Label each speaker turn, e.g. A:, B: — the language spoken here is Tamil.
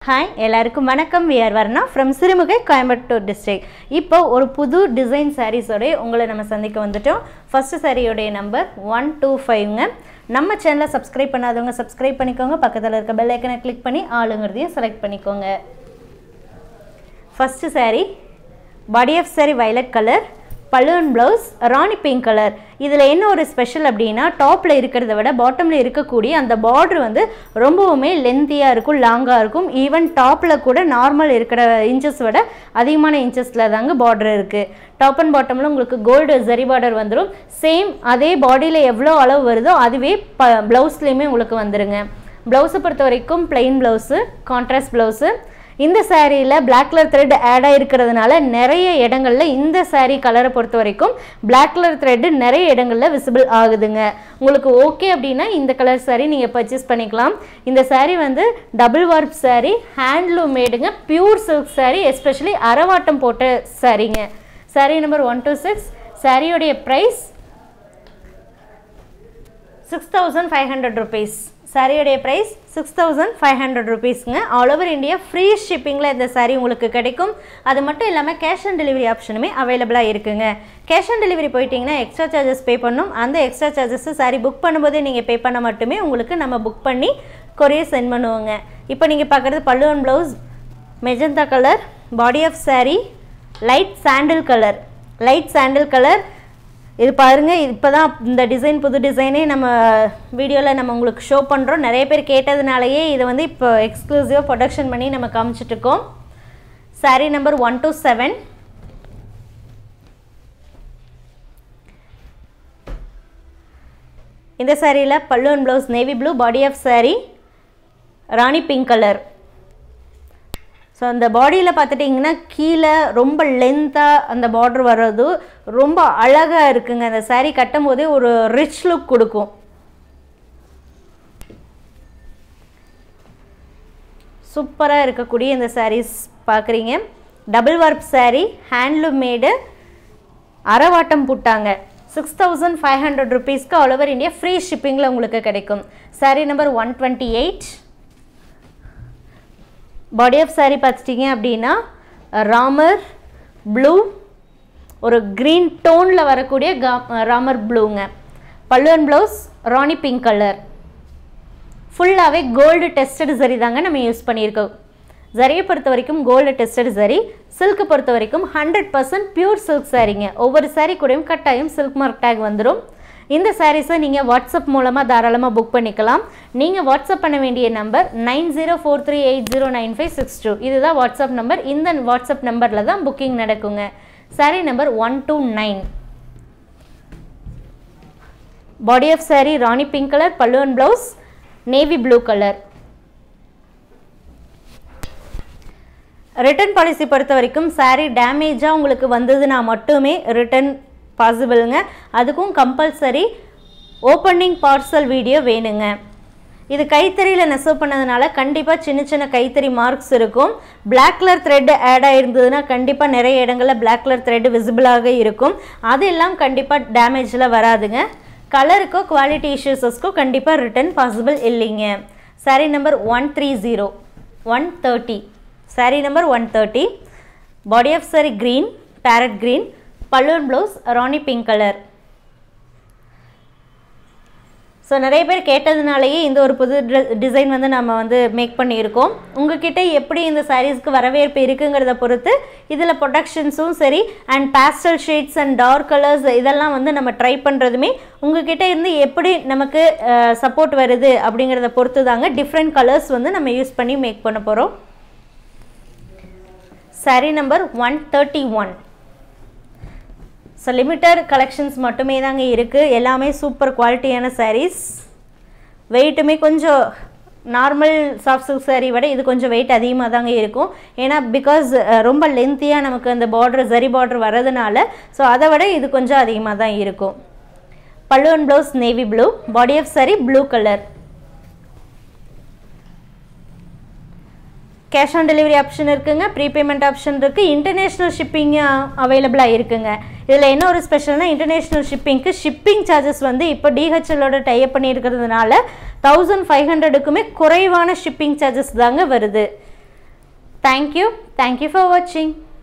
A: ஹாய் எல்லாருக்கும் வணக்கம் we are Varna from Sirumugai Coimbatore district இப்போ ஒரு புது டிசைன் சாரீஸோட உங்களை நம்ம சந்திக்க வந்துட்டோம் ஃபஸ்ட்டு சாரியோடைய நம்பர் ஒன் டூ ஃபைவ்ங்க நம்ம சேனலை சப்ஸ்கிரைப் பண்ணாதவங்க சப்ஸ்கிரைப் பண்ணிக்கோங்க பக்கத்தில் இருக்க பெல் ஐக்கனை கிளிக் பண்ணி ஆளுங்கிறதையும் செலக்ட் பண்ணிக்கோங்க first saree body of saree violet colour balloon blouse Rani pink colour இதில் என்ன ஒரு ஸ்பெஷல் அப்படின்னா டாப்பில் இருக்கிறத விட பாட்டமில் இருக்கக்கூடிய அந்த பார்டர் வந்து ரொம்பவுமே லென்த்தியாக இருக்கும் லாங்காக இருக்கும் ஈவன் டாப்பில் கூட நார்மல் இருக்கிற இன்ச்சஸ் விட அதிகமான இன்ச்சஸில் தாங்க பார்டர் இருக்குது டாப் அண்ட் பாட்டமில் உங்களுக்கு கோல்டு ஜரி பார்டர் வந்துடும் சேம் அதே பாடியில் எவ்வளோ அளவு வருதோ அதுவே ப ப்ளவுஸ்லேயுமே உங்களுக்கு வந்துருங்க ப்ளவுஸை பொறுத்த வரைக்கும் plain ப்ளவுஸு கான்ட்ராஸ்ட் ப்ளவுஸு இந்த சாரியில் பிளாக் கலர் த்ரெட் ஆட் ஆகிருக்கிறதுனால நிறைய இடங்களில் இந்த saree கலரை பொறுத்த வரைக்கும் பிளாக் கலர் த்ரெட்டு நிறைய இடங்களில் விசிபிள் ஆகுதுங்க உங்களுக்கு ஓகே அப்படின்னா இந்த கலர் saree நீங்கள் பர்ச்சேஸ் பண்ணிக்கலாம் இந்த saree வந்து டபுள் வார்ப் saree ஹேண்ட்லூம் மேடுங்க பியூர் சில்க் saree எஸ்பெஷலி அரவாட்டம் போட்ட சாரீங்க saree number one two six சாரியோடைய price six thousand five hundred rupees சாரியோடைய price six thousand five hundred ருபீஸ்ங்க ஆல் ஓவர் இந்தியா ஃப்ரீ ஷிப்பிங்கில் இந்த saree உங்களுக்கு கிடைக்கும் அது மட்டும் இல்லாமல் கேஷ் ஆன் டெலிவரி ஆப்ஷனுமே அவைலபிளாக இருக்குங்க கேஷ் ஆன் டெலிவரி போயிட்டீங்கன்னா எக்ஸ்ட்ரா சார்ஜஸ் பே பண்ணணும் அந்த எக்ஸ்ட்ரா சார்ஜஸ் saree புக் பண்ணும்போதே நீங்கள் பே பண்ண மட்டுமே உங்களுக்கு நம்ம புக் பண்ணி கொரியர் சென்ட் பண்ணுவோங்க இப்போ நீங்கள் பார்க்குறது பல்லுவன் blouse magenta colour body of saree light sandal colour light sandal colour இது பாருங்க இப்போ தான் இந்த டிசைன் புது டிசைனே நம்ம வீடியோவில் நம்ம உங்களுக்கு ஷோ பண்ணுறோம் நிறைய பேர் கேட்டதுனாலயே இதை வந்து இப்போ எக்ஸ்க்ளூசிவாக ப்ரொடக்ஷன் பண்ணி நம்ம காமிச்சிட்ருக்கோம் saree number one two seven இந்த சாரியில் பல்லுவன் blouse navy blue body of saree Rani pink colour so அந்த பாடியில் பார்த்துட்டிங்கன்னா கீழே ரொம்ப லென்த்தாக அந்த பார்டர் வர்றது ரொம்ப அழகாக இருக்குங்க அந்த saree கட்டும் போதே ஒரு ரிச் லுக் கொடுக்கும் சூப்பராக இருக்கக்கூடிய இந்த sarees பார்க்குறீங்க double warp saree handloom made அரவாட்டம் புட்டாங்க சிக்ஸ் தௌசண்ட் ஃபைவ் ஹண்ட்ரட் ருபீஸ்க்கு ஆல் ஓவர் இந்தியா ஃப்ரீ ஷிப்பிங்கில் உங்களுக்கு கிடைக்கும் saree number one twenty eight body of saree பார்த்துட்டிங்க அப்படின்னா ராமர் ப்ளூ ஒரு க்ரீன் டோனில் வரக்கூடிய கா ராமர் ப்ளூங்க பல்லுவன் ப்ளவுஸ் ராணி பிங்க் கலர் ஃபுல்லாகவே கோல்டு டெஸ்டட் சரி தாங்க நம்ம யூஸ் பண்ணியிருக்கோம் ஜரியை பொறுத்த வரைக்கும் கோல்டு டெஸ்டட் சரி சில்க்கு பொறுத்த வரைக்கும் ஹண்ட்ரட் பர்சன்ட் பியூர் சில்க் சாரீங்க ஒவ்வொரு saree கூடயும் கட்டாயம் சில்க் மார்க் டேக் வந்துடும் இந்த சாரீஸை நீங்கள் வாட்ஸ்அப் மூலமாக தாராளமாக புக் பண்ணிக்கலாம் நீங்கள் வாட்ஸ்அப் பண்ண வேண்டிய number nine zero four three eight zero nine five six two இதுதான் வாட்ஸ்அப் நம்பர் இந்த வாட்ஸ்அப் நம்பரில் தான் புக்கிங் நடக்குங்க saree number one two nine body of saree Rani pink colour பல்லுவன் blouse navy blue colour return policy பொறுத்த வரைக்கும் saree டேமேஜாக உங்களுக்கு வந்ததுன்னா மட்டுமே ரிட்டர்ன் பாசிபிளுங்க அதுக்கும் கம்பல்சரி ஓப்பனிங் பார்சல் வீடியோ வேணுங்க இது கைத்தறியில் நெசவு பண்ணதுனால கண்டிப்பாக சின்ன சின்ன கைத்தறி மார்க்ஸ் இருக்கும் Black கலர் த்ரெட் ஆட் ஆயிருந்ததுன்னா கண்டிப்பாக நிறைய இடங்களில் Black கலர் த்ரெட் விசிபிளாக இருக்கும் அது எல்லாம் கண்டிப்பாக டேமேஜில் வராதுங்க கலருக்கோ குவாலிட்டி இஷ்யூஸஸ்க்கோ கண்டிப்பாக ரிட்டர்ன் பாசிபிள் இல்லைங்க saree number one three zero one thirty saree number one thirty body of saree green parrot green பல்லுவன் blouse Rani pink colour so நிறைய பேர் கேட்டதுனாலேயே இந்த ஒரு புது டிசைன் வந்து நம்ம வந்து மேக் பண்ணியிருக்கோம் உங்ககிட்ட எப்படி இந்த சாரீஸ்க்கு வரவேற்பு இருக்குங்கிறத பொறுத்து இதில் ப்ரொடக்ஷன்ஸும் சரி and pastel shades and dark colours இதெல்லாம் வந்து நம்ம ட்ரை பண்ணுறதுமே உங்ககிட்ட இருந்து எப்படி நமக்கு சப்போர்ட் வருது அப்படிங்கிறத பொறுத்து தாங்க டிஃப்ரெண்ட் கலர்ஸ் வந்து நம்ம யூஸ் பண்ணி மேக் பண்ண போகிறோம் saree number one thirty one so limited collections மட்டுமே தாங்க இருக்குது எல்லாமே சூப்பர் குவாலிட்டியான sarees வெயிட்டுமே கொஞ்சம் நார்மல் சாஃப்ட் சில்க் saree விட இது கொஞ்சம் வெயிட் அதிகமாக தாங்க இருக்கும் ஏன்னா பிகாஸ் ரொம்ப லென்த்தியாக நமக்கு அந்த பார்டர் ஜரி பார்டர் வர்றதுனால ஸோ அதை விட இது கொஞ்சம் அதிகமாக தான் இருக்கும் பல்லுவன் blouse navy blue body of saree blue colour cash on delivery option இருக்குங்க ப்ரீபேமெண்ட் ஆப்ஷன் இருக்குது இன்டர்நேஷ்னல் ஷிப்பிங் அவைலபிளாக இருக்குங்க இதில் என்ன ஒரு ஸ்பெஷல்னா இன்டர்நேஷ்னல் ஷிப்பிங்க்கு ஷிப்பிங் சார்ஜஸ் வந்து இப்போ டிஹெச்எலோட டைப் பண்ணியிருக்கிறதுனால தௌசண்ட் ஃபைவ் ஹண்ட்ரடுக்குமே குறைவான ஷிப்பிங் சார்ஜஸ் தாங்க வருது தேங்க்யூ தேங்க்யூ ஃபார் வாட்சிங்